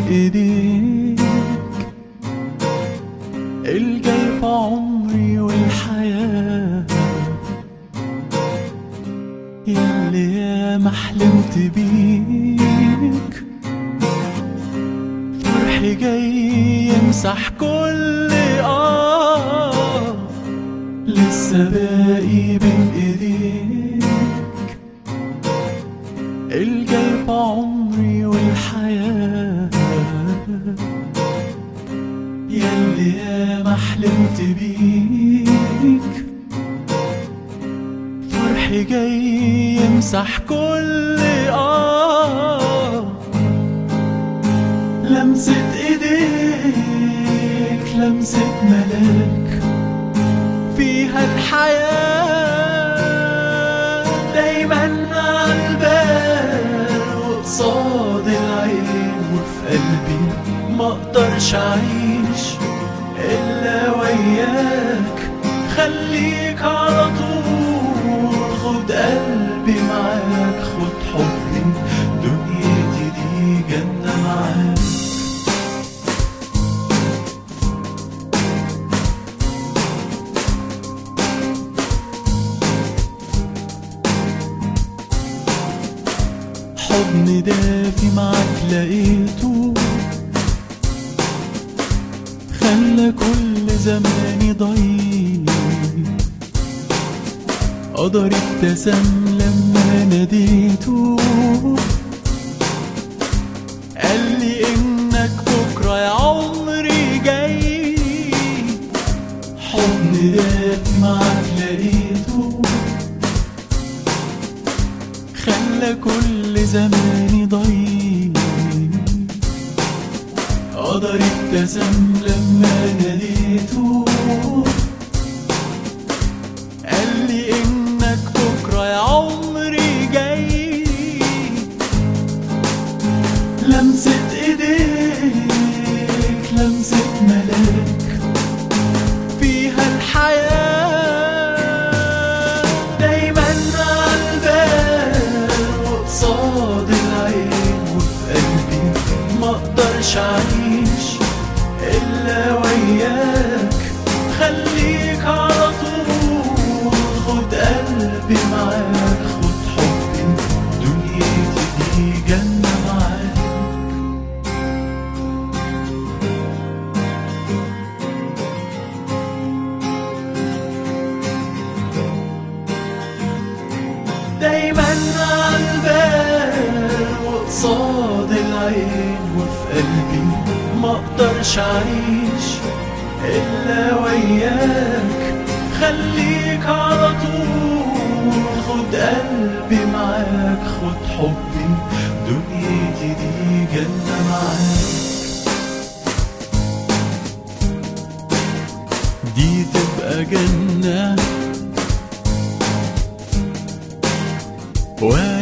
ايديك الجاي في عمري والحياة ياللي ياما حلمت بيك فرحي جاي يمسح كل اه لسه باقي بين ايديك الجاي في عمري والحياة ياللي ياما حلمت بيك فرحي جاي يمسح كل آه لمسة ايديك لمسة ملاك فيها الحياة دايما عالبال وقصاد العين وفي قلبي ما اقدرش اعيش الا وياك خليك على طول خد قلبي معاك خد حبي دنيتي دي جنة معاك حضن دافي معاك لقيته خلى كل زماني ضيق قدر ابتسم لما ناديته قال لي انك بكره يا عمري جاي حضن دافي معاك لقيته خلى كل زماني ضيق قدر ابتسم لما ناديته قال لي انك بكره يا عمري جاي لمسة ايديك لمسة ملاك فيها الحياة دايما عالبال وقصاد العين وفي قلبي ما اقدرش اعيش الا وياك خليك على طول خد قلبي معاك خد حبي دنيتي دي جنة معاك دايما عالبال وقصاد العين وفي قلبي ما اقدرش اعيش الا وياك خليك على طول خد قلبي معاك خد حبي دنيتي دي جنة معاك دي تبقى جنة و